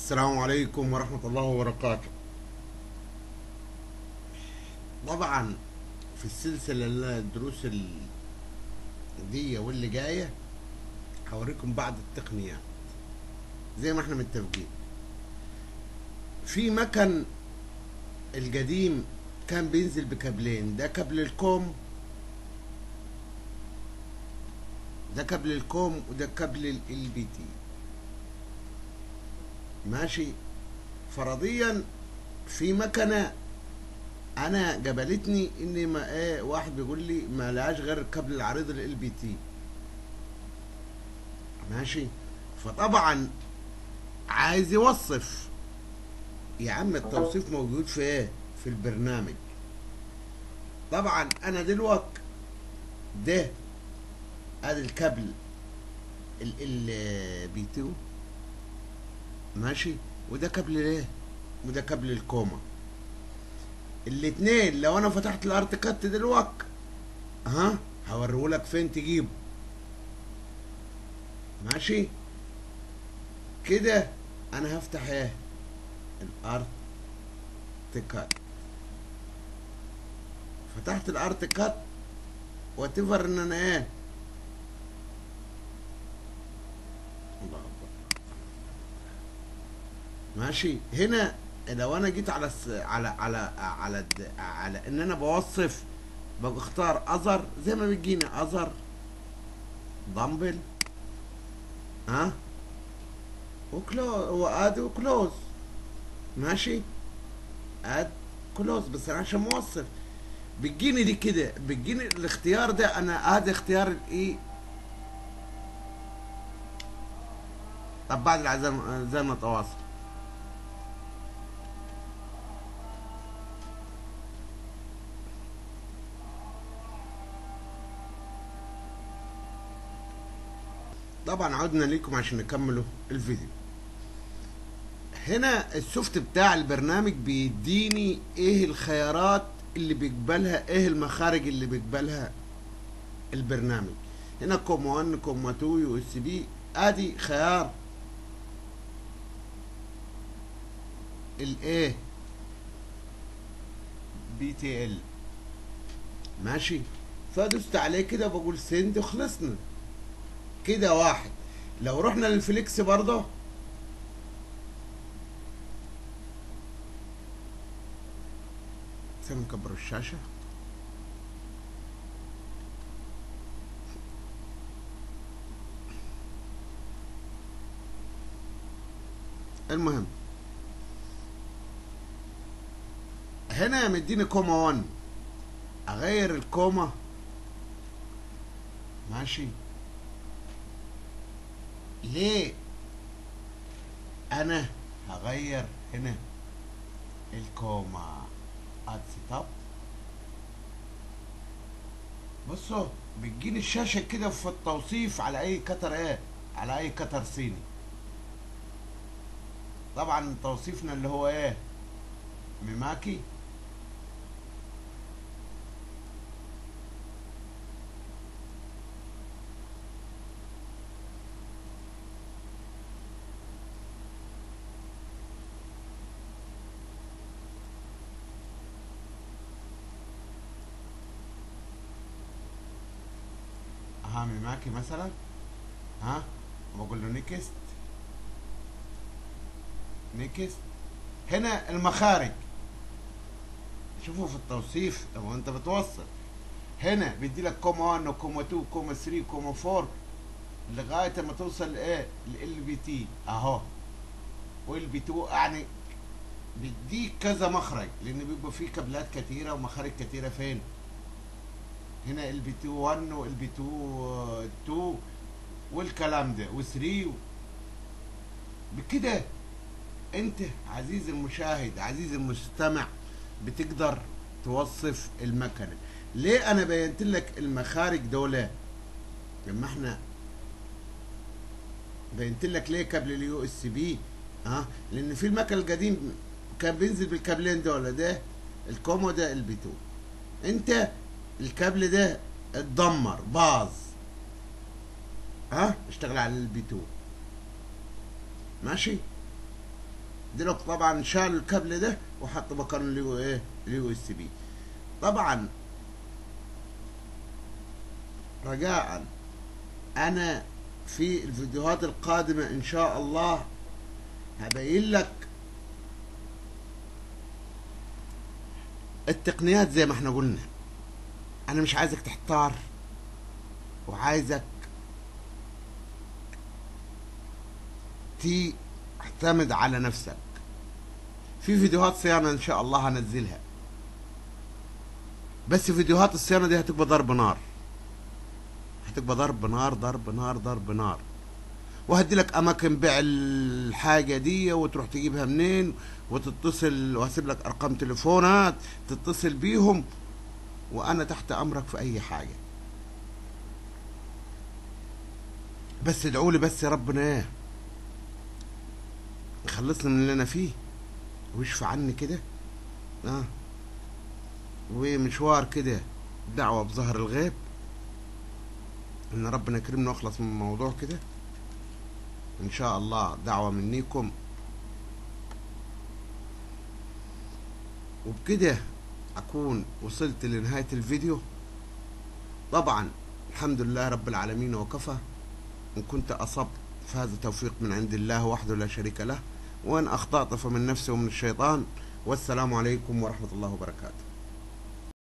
السلام عليكم ورحمة الله وبركاته طبعا في السلسلة اللي الدروس ال- دي واللي جاية هوريكم بعض التقنيات زي ما احنا متفقين في مكن القديم كان بينزل بكابلين ده كابل الكوم ده كابل الكوم وده كابل ال بي تي ماشي فرضيا في مكنه انا قبلتني اني ما ايه واحد بيقول لي ما لهاش غير كابل العريض ال بي تي ماشي فطبعا عايز يوصف يا عم التوصيف موجود في ايه في البرنامج طبعا انا دلوقتي ده ادي الكابل ال ال بي 2 ماشي وده كابل ايه وده كابل الكوما الاتنين لو انا فتحت الارت كات دلوقتي ها هوريهولك فين تجيبه ماشي كده انا هفتح ايه الارت كات فتحت الارت كات واتفر ان انا ايه الله اكبر ماشي هنا لو انا جيت على الس... على على على الد... على ان انا بوصف بختار اذر زي ما بيجيني اذر دمبل ها وكلوز واد وكلوز ماشي اد كلوز بس انا عشان موصف بتجيني دي كده بتجيني الاختيار ده انا هذا اختيار الايه طب بعد العزم زي ما تواصل طبعا عدنا ليكم عشان نكملوا الفيديو هنا السوفت بتاع البرنامج بيديني ايه الخيارات اللي بيقبلها ايه المخارج اللي بيقبلها البرنامج هنا كوم 1 كوم 2 يو اس بي ادي خيار الايه بي تي ال ماشي فدوست عليه كده بقول سند وخلصنا كده واحد لو رحنا للفليكس برضه استنى نكبر الشاشة المهم هنا مديني كوما 1 اغير الكوما ماشي ليه انا هغير هنا الكوما اد سيت اب بصوا بتجيني الشاشه كده في التوصيف على اي كتر ايه على اي كتر صيني طبعا توصيفنا اللي هو ايه ميماكي ها ميماكي مثلا ها بقول له نيكست نيكست هنا المخارج شوفوا في التوصيف لو انت بتوصل هنا بيدي لك كوما 1 وكوما 2 كوما 3 كوما 4 لغايه ما توصل لايه ال بي تي اهو وال بي 2 يعني بيديك كذا مخرج لان بيبقى فيه كابلات كتيره ومخارج كتيره فين هنا ال بي 2 1 وال بي 2 2 والكلام ده و3 بكده انت عزيزي المشاهد عزيزي المستمع بتقدر توصف المكنه ليه انا بينت لك المخارج دول لما احنا بينت لك ليه كابل اليو اس بي ها لان في المكن القديم كان بينزل بالكابلين دول ده الكومو ده البي 2 انت الكابل ده اتدمر باظ ها اشتغل على البي 2 ماشي دلوقتي طبعا شال الكابل ده وحط مكانه اليو ايه اليو اس بي طبعا رجاء انا في الفيديوهات القادمة ان شاء الله هبين لك التقنيات زي ما احنا قلنا انا مش عايزك تحتار وعايزك تعتمد على نفسك في فيديوهات صيانة ان شاء الله هنزلها بس فيديوهات الصيانة دي هتبقى ضرب نار هتبقى ضرب نار ضرب نار ضرب نار وهدي لك اماكن بيع الحاجة دي وتروح تجيبها منين وتتصل وهسيب لك ارقام تليفونات تتصل بيهم وانا تحت امرك في اي حاجة بس ادعوا لي بس يا ربنا ايه يخلصني من اللي انا فيه ويشفى عني كده اه ومشوار كده دعوة بظهر الغيب ان ربنا يكرمنا واخلص من الموضوع كده ان شاء الله دعوة منيكم وبكده اكون وصلت لنهاية الفيديو طبعا الحمد لله رب العالمين وكفى ان كنت اصبت فهذا توفيق من عند الله وحده لا شريك له وان اخطأت فمن نفسي ومن الشيطان والسلام عليكم ورحمة الله وبركاته